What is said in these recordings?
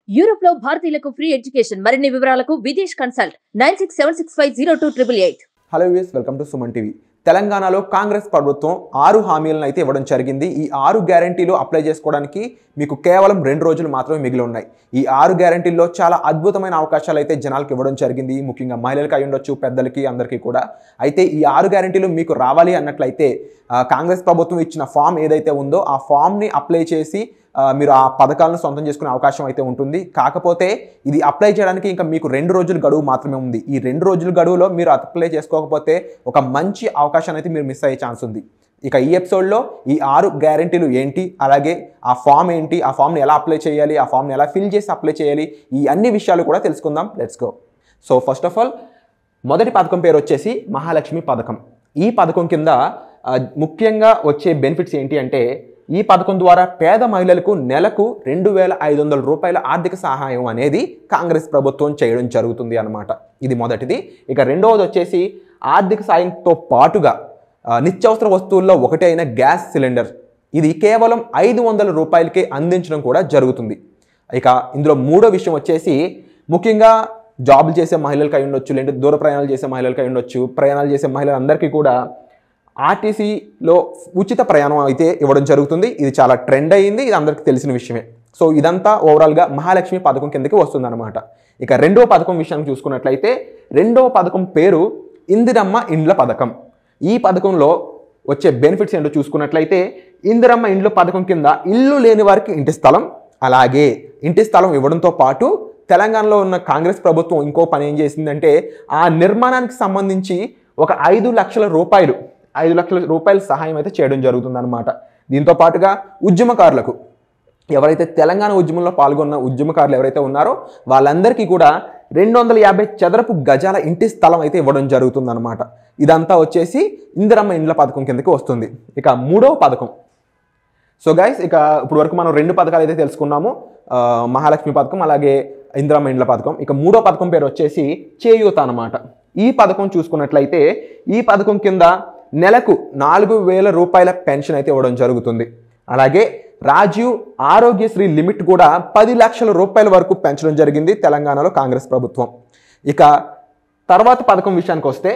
Europe లో భారతీయులకు free education మరిన్ని వివరాలకు Videsh consult nine six seven six five zero two triple eight hello views welcome to Suman TV తెలంగాణలో Congress ప్రభుత్వం ఆరు హామీలను అయితే ఇవ్వడం జరిగింది ఈ ఆరు గ్యారంటీలు అప్లై చేసుకోవడానికి మీకు కేవలం రెండు రోజులు మాత్రమే మిగిలి ఉన్నాయి ఈ ఆరు గ్యారంటీల్లో చాలా అద్భుతమైన అవకాశాలు అయితే జనాలకు ఇవ్వడం జరిగింది ముఖ్యంగా మహిళలకు అయి ఉండొచ్చు పెద్దలకి అందరికీ కూడా అయితే ఈ ఆరు గ్యారంటీలు మీకు రావాలి అన్నట్లయితే ఆ, కాంగ్రెస్ ప్రభుత్వం ఇచ్చిన ఫామ్ ఏదైతే ఉందో ఆ ఫామ్ని అప్లై చేసి ఆ, మీరు ఆ పథకాలను సొంతం చేసుకునే అవకాశం అయితే ఉంటుంది కాకపోతే ఇది అప్లై చేయడానికి ఇంకా మీకు రెండు రోజుల గడువు మాత్రమే ఉంది ఈ రెండు రోజుల గడువులో మీరు అప్లై చేసుకోకపోతే ఒక మంచి అవకాశాన్ని అయితే మీరు మిస్ అయ్యే ఛాన్స్ ఉంది ఇక ఈ ఎపిసోడ్లో ఈ ఆరు గ్యారంటీలు ఏంటి అలాగే ఆ ఫామ్ ఏంటి ఆ ఫామ్ని ఎలా అప్లై చేయాలి ఆ ఫామ్ని ఎలా ఫిల్ చేసి అప్లై చేయాలి ఈ అన్ని విషయాలు కూడా తెలుసుకుందాం let's go so first of all మొదటి పథకం పేరు వచ్చేసి మహాలక్ష్మి పథకం ఈ పథకం కింద ఆ, ముఖ్యంగా వచ్చే బెనిఫిట్స్ ఏంటి అంటే ఈ పథకం ద్వారా పేద మహిళలకు నెలకు రెండు వేల ఐదు వందల రూపాయల ఆర్థిక సహాయం అనేది కాంగ్రెస్ ప్రభుత్వం చేయడం జరుగుతుంది అన్నమాట ఇది మొదటిది ఇక రెండవది వచ్చేసి ఆర్థిక సాయంతో పాటుగా ఆ, నిత్యావసర వస్తువుల్లో ఒకటి అయిన గ్యాస్ సిలిండర్ ఇది కేవలం ఐదు వందల రూపాయలకే అందించడం కూడా జరుగుతుంది ఇక ఇందులో మూడో విషయం వచ్చేసి ముఖ్యంగా జాబులు చేసే మహిళలకు అయి ఉండొచ్చు లేదంటే దూర ప్రయాణాలు చేసే మహిళలకు అయి ఉండొచ్చు ప్రయాణాలు చేసే మహిళలందరికీ కూడా ఆర్టీసీలో ఉచిత ప్రయాణం అయితే ఇవ్వడం జరుగుతుంది ఇది చాలా ట్రెండ్ అయ్యింది ఇది అందరికీ తెలిసిన విషయమే సో ఇదంతా ఓవరాల్గా మహాలక్ష్మి పథకం కిందకి వస్తుందన్నమాట ఇక రెండవ పథకం విషయాన్ని చూసుకున్నట్లయితే రెండవ పథకం పేరు ఇందిరమ్మ ఇండ్ల పథకం ఈ పథకంలో వచ్చే బెనిఫిట్స్ ఏంటో చూసుకున్నట్లయితే ఇందిరమ్మ ఇండ్ల పథకం కింద ఇల్లు లేని వారికి ఇంటి స్థలం అలాగే ఇంటి స్థలం ఇవ్వడంతో పాటు తెలంగాణలో ఉన్న కాంగ్రెస్ ప్రభుత్వం ఇంకో పని ఏం చేసిందంటే ఆ నిర్మాణానికి సంబంధించి ఒక ఐదు లక్షల రూపాయలు ఐదు లక్షల రూపాయల సహాయం అయితే చేయడం జరుగుతుందన్నమాట దీంతో పాటుగా ఉద్యమకారులకు ఎవరైతే తెలంగాణ ఉద్యమంలో పాల్గొన్న ఉద్యమకారులు ఎవరైతే ఉన్నారో వాళ్ళందరికీ కూడా రెండు వందల యాభై చదరపు గజాల ఇంటి స్థలం అయితే ఇవ్వడం జరుగుతుందన్నమాట ఇదంతా వచ్చేసి ఇందిరమ్మ ఇండ్ల పథకం కిందకి వస్తుంది ఇక మూడవ పథకం సో గైస్ ఇక ఇప్పుడు వరకు మనం రెండు పథకాలు అయితే తెలుసుకున్నాము ఆ, మహాలక్ష్మి పథకం అలాగే ఇందిరమ్మ ఇండ్ల పథకం ఇక మూడో పథకం పేరు వచ్చేసి చేయూత అన్నమాట ఈ పథకం చూసుకున్నట్లయితే ఈ పథకం కింద నెలకు నాలుగు వేల రూపాయల పెన్షన్ అయితే ఇవ్వడం జరుగుతుంది అలాగే రాజీవ్ ఆరోగ్యశ్రీ లిమిట్ కూడా పది లక్షల రూపాయల వరకు పెంచడం జరిగింది తెలంగాణలో కాంగ్రెస్ ప్రభుత్వం ఇక తర్వాత పథకం విషయానికి వస్తే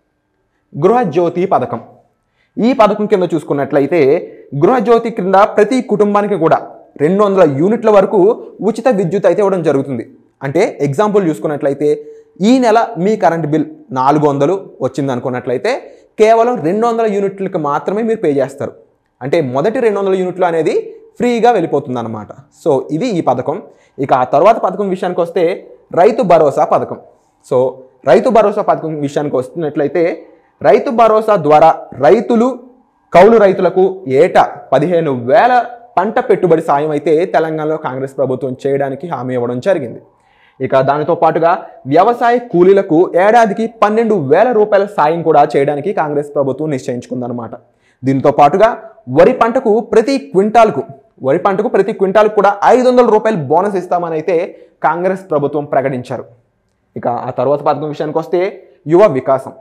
గృహజ్యోతి పథకం ఈ పథకం కింద చూసుకున్నట్లయితే గృహజ్యోతి కింద ప్రతి కుటుంబానికి కూడా రెండు వందల యూనిట్ల వరకు ఉచిత విద్యుత్ అయితే ఇవ్వడం జరుగుతుంది అంటే ఎగ్జాంపుల్ చూసుకున్నట్లయితే ఈ నెల మీ కరెంట్ బిల్ నాలుగు వందలు వచ్చింది అనుకున్నట్లయితే కేవలం రెండు వందల యూనిట్లకు మాత్రమే మీరు పే చేస్తారు అంటే మొదటి రెండు వందల యూనిట్లు అనేది ఫ్రీగా వెళ్ళిపోతుంది అనమాట సో ఇది ఈ పథకం ఇక ఆ తర్వాత పథకం విషయానికి వస్తే రైతు భరోసా పథకం సో రైతు భరోసా పథకం విషయానికి వస్తున్నట్లయితే రైతు భరోసా ద్వారా రైతులు కౌలు రైతులకు ఏటా పదిహేను వేల పంట పెట్టుబడి సాయం అయితే తెలంగాణలో కాంగ్రెస్ ప్రభుత్వం చేయడానికి హామీ ఇవ్వడం జరిగింది ఇక దానితో పాటుగా వ్యవసాయ కూలీలకు ఏడాదికి పన్నెండు వేల రూపాయల సాయం కూడా చేయడానికి కాంగ్రెస్ ప్రభుత్వం నిశ్చయించుకుందనమాట దీంతో పాటుగా వరి పంటకు ప్రతి క్వింటాల్కు వరి పంటకు ప్రతి క్వింటాల్కు కూడా ఐదు వందల రూపాయలు బోనస్ ఇస్తామని అయితే కాంగ్రెస్ ప్రభుత్వం ప్రకటించారు ఇక ఆ తర్వాత పథకం విషయానికి వస్తే యువ వికాసం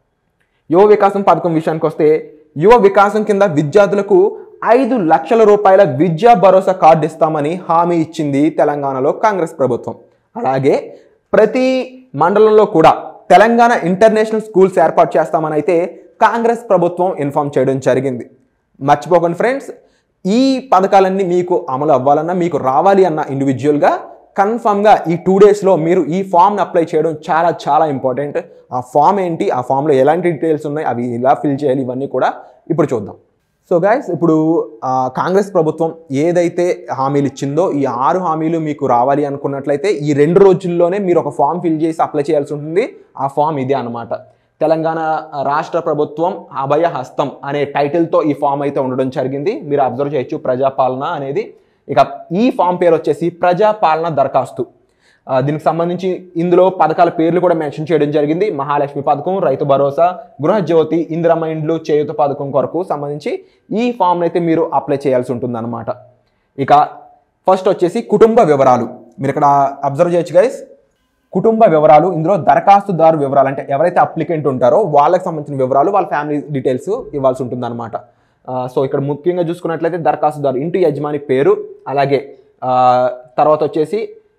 యువ వికాసం పథకం విషయానికి వస్తే యువ వికాసం కింద విద్యార్థులకు ఐదు లక్షల రూపాయల విద్యా భరోసా కార్డు ఇస్తామని హామీ ఇచ్చింది తెలంగాణలో కాంగ్రెస్ ప్రభుత్వం అలాగే ప్రతి మండలంలో కూడా తెలంగాణ ఇంటర్నేషనల్ స్కూల్స్ ఏర్పాటు చేస్తామని అయితే కాంగ్రెస్ ప్రభుత్వం ఇన్ఫామ్ చేయడం జరిగింది మర్చిపోకండి ఫ్రెండ్స్ ఈ పథకాలన్నీ మీకు అమలు అవ్వాలన్నా మీకు రావాలి అన్న ఇండివిజువల్గా కన్ఫామ్గా ఈ టూ డేస్లో మీరు ఈ ఫామ్ని అప్లై చేయడం చాలా చాలా ఇంపార్టెంట్ ఆ ఫామ్ ఏంటి ఆ ఫామ్లో ఎలాంటి డీటెయిల్స్ ఉన్నాయి అవి ఎలా ఫిల్ చేయాలి ఇవన్నీ కూడా ఇప్పుడు చూద్దాం సో గైస్ ఇప్పుడు ఆ, కాంగ్రెస్ ప్రభుత్వం ఏదైతే హామీలు ఇచ్చిందో ఈ ఆరు హామీలు మీకు రావాలి అనుకున్నట్లయితే ఈ రెండు రోజుల్లోనే మీరు ఒక ఫామ్ ఫిల్ చేసి అప్లై చేయాల్సి ఉంటుంది ఆ ఫామ్ ఇదే అనమాట తెలంగాణ రాష్ట్ర ప్రభుత్వం అభయ హస్తం అనే టైటిల్తో ఈ ఫామ్ అయితే ఉండడం జరిగింది మీరు అబ్జర్వ్ చేయొచ్చు ప్రజాపాలన అనేది ఇక ఈ ఫామ్ పేరు వచ్చేసి ప్రజాపాలన దరఖాస్తు ఆ, దీనికి సంబంధించి ఇందులో పథకాల పేర్లు కూడా మెన్షన్ చేయడం జరిగింది మహాలక్ష్మి పథకం రైతు భరోసా గృహజ్యోతి ఇందిరమ్మ ఇండ్లు చేయూత పథకం కొరకు సంబంధించి ఈ ఫామ్ అయితే మీరు అప్లై చేయాల్సి ఉంటుందన్నమాట ఇక ఫస్ట్ వచ్చేసి కుటుంబ వివరాలు మీరు ఇక్కడ అబ్జర్వ్ చేయొచ్చు గైస్ కుటుంబ వివరాలు ఇందులో దరఖాస్తుదారు వివరాలు అంటే ఎవరైతే అప్లికెంట్ ఉంటారో వాళ్ళకి సంబంధించిన వివరాలు వాళ్ళ ఫ్యామిలీ డీటెయిల్స్ ఇవ్వాల్సి ఉంటుందన్నమాట ఆ, సో ఇక్కడ ముఖ్యంగా చూసుకున్నట్లయితే దరఖాస్తుదారు ఇంటి యజమాని పేరు అలాగే ఆ, తర్వాత వచ్చేసి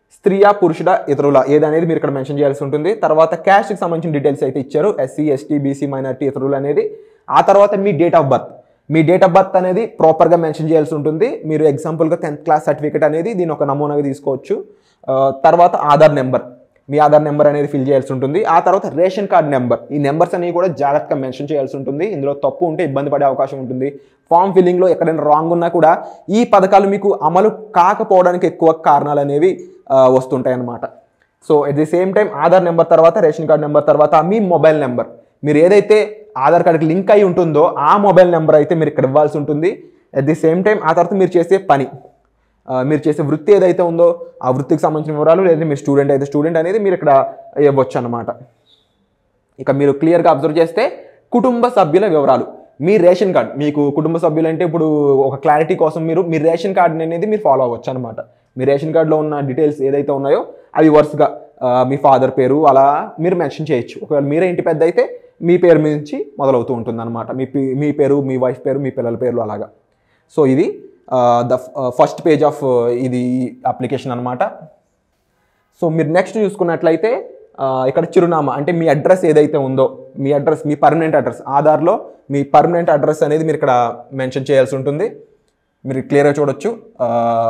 స్త్రీయా పురుషుడా ఇతరుల ఏదనేది మీరు ఇక్కడ మెన్షన్ చేయాల్సి ఉంటుంది తర్వాత క్యాస్ట్కి సంబంధించిన డీటెయిల్స్ అయితే ఇచ్చారు ఎస్సీ ఎస్టీ బీసీ మైనారిటీ ఇతరులు అనేది ఆ తర్వాత మీ డేట్ ఆఫ్ బర్త్ మీ డేట్ ఆఫ్ బర్త్ అనేది ప్రాపర్గా మెన్షన్ చేయాల్సి ఉంటుంది మీరు ఎగ్జాంపుల్గా టెన్త్ క్లాస్ సర్టిఫికేట్ అనేది దీని ఒక నమూనాగా తీసుకోవచ్చు ఆ, తర్వాత ఆధార్ నెంబర్ మీ ఆధార్ నెంబర్ అనేది ఫిల్ చేయాల్సి ఉంటుంది ఆ తర్వాత రేషన్ కార్డ్ నెంబర్ ఈ నెంబర్స్ అనేవి కూడా జాగ్రత్తగా మెన్షన్ చేయాల్సి ఉంటుంది ఇందులో తప్పు ఉంటే ఇబ్బంది పడే అవకాశం ఉంటుంది ఫామ్ ఫిల్లింగ్లో ఎక్కడైనా రాంగ్ ఉన్నా కూడా ఈ పథకాలు మీకు అమలు కాకపోవడానికి ఎక్కువ కారణాలు అనేవి ఆ, వస్తుంటాయి అన్నమాట so at the same time Aadhaar number తర్వాత రేషన్ కార్డ్ నెంబర్ తర్వాత మీ మొబైల్ నెంబర్ మీరు ఏదైతే ఆధార్ కార్డుకి లింక్ అయి ఉంటుందో ఆ మొబైల్ నెంబర్ అయితే మీరు ఇక్కడ ఇవ్వాల్సి ఉంటుంది అట్ ది సేమ్ టైం ఆ తర్వాత మీరు చేసే పని ఆ, మీరు చేసే వృత్తి ఏదైతే ఉందో ఆ వృత్తికి సంబంధించిన వివరాలు లేదా మీరు స్టూడెంట్ అయితే స్టూడెంట్ అనేది మీరు ఇక్కడ ఇవ్వచ్చు అనమాట ఇక మీరు క్లియర్గా అబ్జర్వ్ చేస్తే కుటుంబ సభ్యుల వివరాలు మీ రేషన్ కార్డ్ మీకు కుటుంబ సభ్యులు అంటే ఇప్పుడు ఒక క్లారిటీ కోసం మీరు మీ రేషన్ కార్డ్ అనేది మీరు ఫాలో అవ్వచ్చు అనమాట మీ రేషన్ కార్డులో ఉన్న డీటెయిల్స్ ఏదైతే ఉన్నాయో అవి వరుసగా ఆ, మీ ఫాదర్ పేరు అలా మీరు మెన్షన్ చేయొచ్చు ఒకవేళ మీరే ఇంటి పెద్ద అయితే మీ పేరు నుంచి మొదలవుతూ ఉంటుంది అనమాట మీ పి- మీ పేరు మీ వైఫ్ పేరు మీ పిల్లల పేర్లు అలాగా సో ఇది ద ఫస్ట్ పేజ్ ఆఫ్ ఇది అప్లికేషన్ అనమాట సో మీరు నెక్స్ట్ చూసుకున్నట్లయితే ఆ, ఇక్కడ చిరునామా అంటే మీ అడ్రస్ ఏదైతే ఉందో మీ అడ్రస్ మీ పర్మనెంట్ అడ్రస్ ఆధార్లో మీ పర్మనెంట్ అడ్రస్ అనేది మీరు ఇక్కడ మెన్షన్ చేయాల్సి ఉంటుంది మీరు క్లియర్గా చూడొచ్చు ఆ,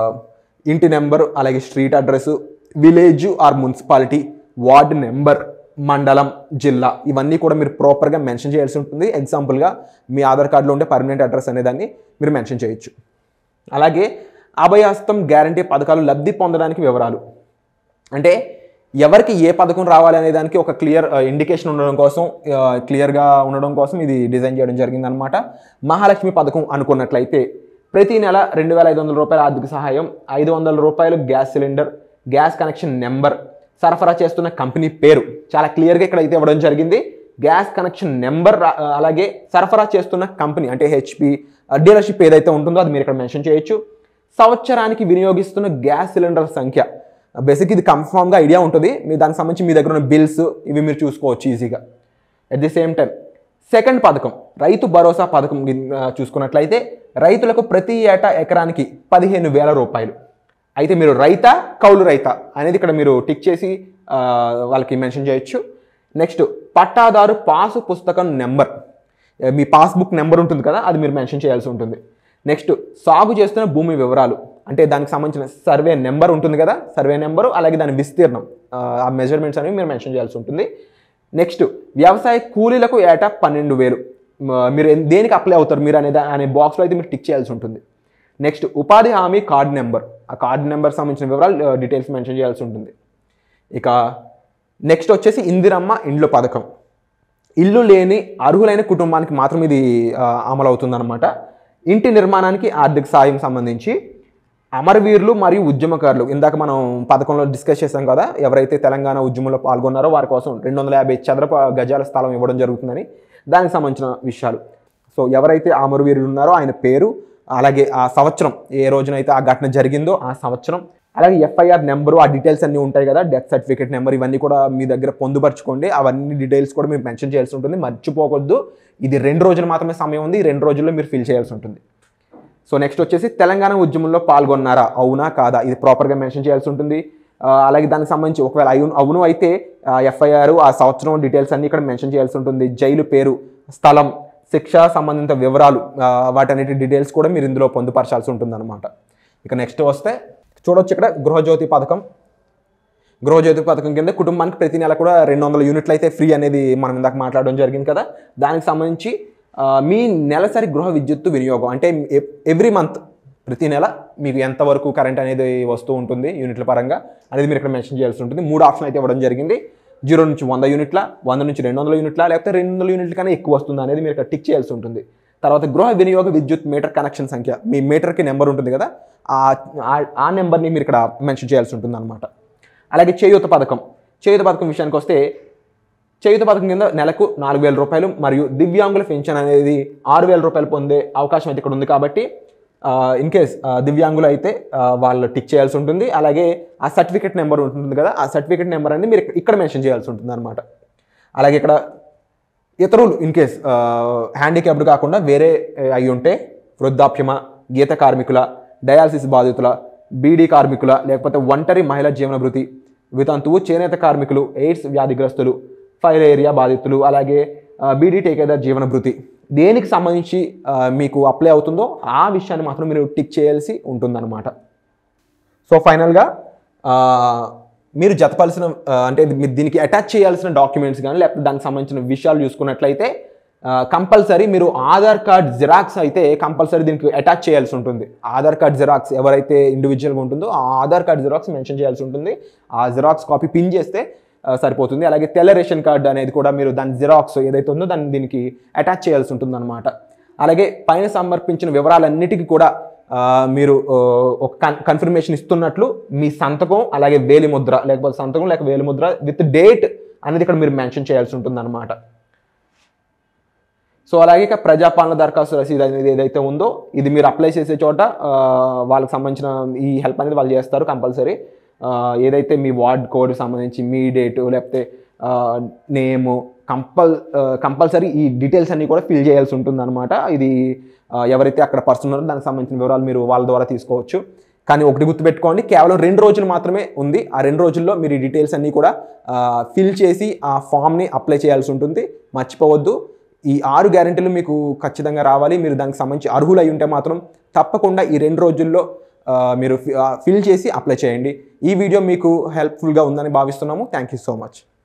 ఇంటి నెంబర్ అలాగే street address village or municipality ward number మండలం జిల్లా ఇవన్నీ కూడా మీరు ప్రాపర్గా మెన్షన్ చేయాల్సి ఉంటుంది ఎగ్జాంపుల్గా మీ ఆధార్ కార్డులో ఉండే పర్మనెంట్ అడ్రస్ అనేదాన్ని మీరు మెన్షన్ చేయొచ్చు అలాగే అభయహస్తం గ్యారంటీ పథకాలు లబ్ధి పొందడానికి వివరాలు అంటే ఎవరికి ఏ పథకం రావాలి అనే దానికి ఒక క్లియర్ ఇండికేషన్ ఉండడం కోసం క్లియర్గా ఉండడం కోసం ఇది డిజైన్ చేయడం జరిగిందనమాట మహాలక్ష్మి పథకం అనుకున్నట్లయితే ప్రతి నెల రెండు వేల ఐదు వందల రూపాయల ఆర్థిక సహాయం ఐదు వందల రూపాయలు gas cylinder gas connection number సరఫరా చేస్తున్న కంపెనీ పేరు చాలా క్లియర్గా ఇక్కడ అయితే ఇవ్వడం జరిగింది గ్యాస్ కనెక్షన్ నెంబర్ అలాగే సరఫరా చేస్తున్న కంపెనీ అంటే హెచ్పి డీలర్షిప్ ఏదైతే ఉంటుందో అది మీరు ఇక్కడ మెన్షన్ చేయొచ్చు సంవత్సరానికి వినియోగిస్తున్న గ్యాస్ సిలిండర్ సంఖ్య బేసిక్ ఇది కన్ఫామ్గా ఐడియా ఉంటుంది మీ దానికి సంబంధించి మీ దగ్గర ఉన్న బిల్స్ ఇవి మీరు చూసుకోవచ్చు ఈజీగా at the same time second పథకం రైతు భరోసా పథకం గిన్- ఆ, చూసుకున్నట్లయితే రైతులకు ప్రతి ఏటా ఎకరానికి పదిహేను వేల రూపాయలు అయితే మీరు రైత కౌలు రైత అనేది ఇక్కడ మీరు టిక్ చేసి ఆ, వాళ్ళకి మెన్షన్ చేయొచ్చు నెక్స్ట్ పట్టాదారు పాసు పుస్తకం నెంబర్ మీ పాస్బుక్ నెంబర్ ఉంటుంది కదా అది మీరు మెన్షన్ చేయాల్సి ఉంటుంది నెక్స్ట్ సాగు చేస్తున్న భూమి వివరాలు అంటే దానికి సంబంధించిన సర్వే నెంబర్ ఉంటుంది కదా సర్వే నెంబరు అలాగే దాని విస్తీర్ణం ఆ, ఆ మెజర్మెంట్స్ అనేవి మీరు మెన్షన్ చేయాల్సి ఉంటుంది నెక్స్ట్ వ్యవసాయ కూలీలకు ఏటా పన్నెండు వేలు మ- మీరు ఎన్- దేనికి అప్లై అవుతారు మీరు అనే దా- అనే బాక్స్లో అయితే మీరు టిక్ చేయాల్సి ఉంటుంది నెక్స్ట్ ఉపాధి హామీ కార్డ్ నెంబర్ ఆ కార్డ్ నెంబర్ సంబంధించిన వివరాలు డీటెయిల్స్ మెన్షన్ చేయాల్సి ఉంటుంది ఇక నెక్స్ట్ వచ్చేసి ఇందిరమ్మ ఇండ్లు పథకం ఇల్లు లేని అర్హులైన కుటుంబానికి మాత్రం ఇది ఆ, అమలు అవుతుందన్నమాట ఇంటి నిర్మాణానికి ఆర్థిక సాయం సంబంధించి అమరవీరులు మరియు ఉద్యమకారులు ఇందాక మనం పథకంలో డిస్కస్ చేసాం కదా ఎవరైతే తెలంగాణ ఉద్యమంలో పాల్గొన్నారో వారి కోసం రెండు వందల యాభై చదరపు గజాల స్థలం ఇవ్వడం జరుగుతుందని దానికి సంబంధించిన విషయాలు సో ఎవరైతే అమరవీరులు ఉన్నారో ఆయన పేరు అలాగే ఆ సంవత్సరం ఏ రోజునైతే ఆ ఘటన జరిగిందో ఆ సంవత్సరం అలాగే ఎఫ్ఐఆర్ నెంబరు ఆ డీటెయిల్స్ అన్నీ ఉంటాయి కదా డెత్ సర్టిఫికేట్ నెంబర్ ఇవన్నీ కూడా మీ దగ్గర పొందుపరచుకోండి అవన్నీ డీటెయిల్స్ కూడా మీరు మెన్షన్ చేయాల్సి ఉంటుంది మర్చిపోకూడదు ఇది రెండు రోజులు మాత్రమే సమయం ఉంది ఈ రెండు రోజుల్లో మీరు ఫిల్ చేయాల్సి ఉంటుంది సో నెక్స్ట్ వచ్చేసి తెలంగాణ ఉద్యమంలో పాల్గొన్నారా అవునా కాదా ఇది ప్రాపర్గా మెన్షన్ చేయాల్సి ఉంటుంది ఆ, అలాగే దానికి సంబంధించి ఒకవేళ అవును అవును అయితే ఎఫ్ఐఆర్ ఆ సంవత్సరం డీటెయిల్స్ అన్ని ఇక్కడ మెన్షన్ చేయాల్సి ఉంటుంది జైలు పేరు స్థలం శిక్ష సంబంధిత వివరాలు ఆ, వాటన్నిటి డీటెయిల్స్ కూడా మీరు ఇందులో పొందుపరచాల్సి ఉంటుంది అనమాట ఇక నెక్స్ట్ వస్తే చూడొచ్చు ఇక్కడ గృహజ్యోతి పథకం గృహజ్యోతి పథకం కింద కుటుంబానికి ప్రతి నెల కూడా రెండు వందల యూనిట్లు అయితే ఫ్రీ అనేది మనం ఇందాక మాట్లాడడం జరిగింది కదా దానికి సంబంధించి ఆ, మీ నెలసరి గృహ విద్యుత్తు వినియోగం అంటే ఎవ్రీ మంత్ ప్రతి నెల మీకు ఎంతవరకు కరెంట్ అనేది వస్తూ ఉంటుంది యూనిట్ల పరంగా అనేది మీరు ఇక్కడ మెన్షన్ చేయాల్సి ఉంటుంది మూడు ఆప్షన్ అయితే ఇవ్వడం జరిగింది జీరో నుంచి వంద యూనిట్ల వంద నుంచి రెండు వందల యూనిట్ల లేకపోతే రెండు వందల యూనిట్ల కన్నా ఎక్కువ వస్తుంది అనేది మీరు ఇక్కడ టిక్ చేయాల్సి ఉంటుంది తర్వాత గృహ వినియోగ విద్యుత్ మీటర్ కనెక్షన్ సంఖ్య మీ మీటర్కి నెంబర్ ఉంటుంది కదా ఆ- ఆ- ఆ నెంబర్ని మీరు ఇక్కడ మెన్షన్ చేయాల్సి ఉంటుంది అనమాట అలాగే చేయూత పథకం చేయూత పథకం విషయానికి వస్తే చేయూత పథకం కింద నెలకు నాలుగు వేల రూపాయలు మరియు దివ్యాంగుల పెన్షన్ అనేది ఆరు వేల రూపాయలు పొందే అవకాశం అయితే ఇక్కడ ఉంది కాబట్టి ఇన్ కేస్ దివ్యాంగులు అయితే ఆ, వాళ్ళు టిక్ చేయాల్సి ఉంటుంది అలాగే ఆ సర్టిఫికేట్ నెంబర్ ఉంటుంది కదా ఆ సర్టిఫికేట్ నెంబర్ అనేది మీరు ఇక్కడ మెన్షన్ చేయాల్సి ఉంటుంది అనమాట అలాగే ఇక్కడ ఇతరులు ఇన్ కేస్ హ్యాండిక్యాప్డ్ కాకుండా వేరే ఆ, అయి ఉంటే వృద్ధాప్యమ గీత కార్మికుల డయాలసిస్ బాధితుల బీడీ కార్మికుల లేకపోతే ఒంటరి మహిళా జీవన భృతి వితంతువు చేనేత కార్మికులు ఎయిడ్స్ వ్యాధిగ్రస్తులు ఫైర్ ఏరియా బాధితులు అలాగే ఆ, బీడీ టేకేదార్ జీవన భృతి దేనికి సంబంధించి ఆ, మీకు అప్లై అవుతుందో ఆ విషయాన్ని మాత్రం మీరు టిక్ చేయాల్సి ఉంటుందన్నమాట సో ఫైనల్గా ఆ, మీరు జతపాల్సిన ఆ, అంటే మీరు దీనికి అటాచ్ చేయాల్సిన డాక్యుమెంట్స్ కానీ లేకపోతే దానికి సంబంధించిన విషయాలు చూసుకున్నట్లయితే కంపల్సరీ మీరు ఆధార్ కార్డ్ జిరాక్స్ అయితే కంపల్సరీ దీనికి అటాచ్ చేయాల్సి ఉంటుంది ఆధార్ కార్డ్ జిరాక్స్ ఎవరైతే ఇండివిజువల్గా ఉంటుందో ఆ ఆధార్ కార్డ్ జిరాక్స్ మెన్షన్ చేయాల్సి ఉంటుంది ఆ జిరాక్స్ కాపీ పిన్ చేస్తే ఆ, సరిపోతుంది అలాగే తెల్ల రేషన్ కార్డు అనేది కూడా మీరు దాని జిరాక్స్ ఏదైతే ఉందో దాన్ని దీనికి అటాచ్ చేయాల్సి ఉంటుంది అనమాట అలాగే పైన సమర్పించిన వివరాలన్నిటికీ కూడా ఆ, మీరు ఆ, ఒక కన్ కన్ఫర్మేషన్ ఇస్తున్నట్లు మీ సంతకం అలాగే వేలి ముద్ర లేకపోతే సంతకం లేక వేలి ముద్ర విత్ డేట్ అనేది ఇక్కడ మీరు మెన్షన్ చేయాల్సి ఉంటుంది అనమాట సో అలాగే ఇక ప్రజాపాలన దరఖాస్తు రసీదు అనేది ఏదైతే ఉందో ఇది మీరు అప్లై చేసే చోట ఆ, వాళ్ళకి సంబంధించిన ఈ హెల్ప్ అనేది వాళ్ళు చేస్తారు కంపల్సరీ ఏదైతే మీ వార్డ్ కోడ్ సంబంధించి మీ డేటు లేకపోతే నేము కంపల్ కంపల్సరీ ఈ డీటెయిల్స్ అన్ని కూడా ఫిల్ చేయాల్సి ఉంటుంది అనమాట ఇది ఆ, ఎవరైతే అక్కడ పర్సన్ ఉన్నారో దానికి సంబంధించిన వివరాలు మీరు వాళ్ళ ద్వారా తీసుకోవచ్చు కానీ ఒకటి గుర్తుపెట్టుకోండి కేవలం రెండు రోజులు మాత్రమే ఉంది ఆ రెండు రోజుల్లో మీరు ఈ డీటెయిల్స్ అన్నీ కూడా ఫిల్ చేసి ఆ ఫామ్ని అప్లై చేయాల్సి ఉంటుంది మర్చిపోవద్దు ఈ ఆరు గ్యారెంటీలు మీకు ఖచ్చితంగా రావాలి మీరు దానికి సంబంధించి అర్హులు అయి ఉంటే మాత్రం తప్పకుండా ఈ రెండు రోజుల్లో ఆ, మీరు ఫిల్ చేసి అప్లై చేయండి ఈ వీడియో మీకు హెల్ప్ఫుల్గా ఉందని భావిస్తున్నాము థ్యాంక్ యూ సో మచ్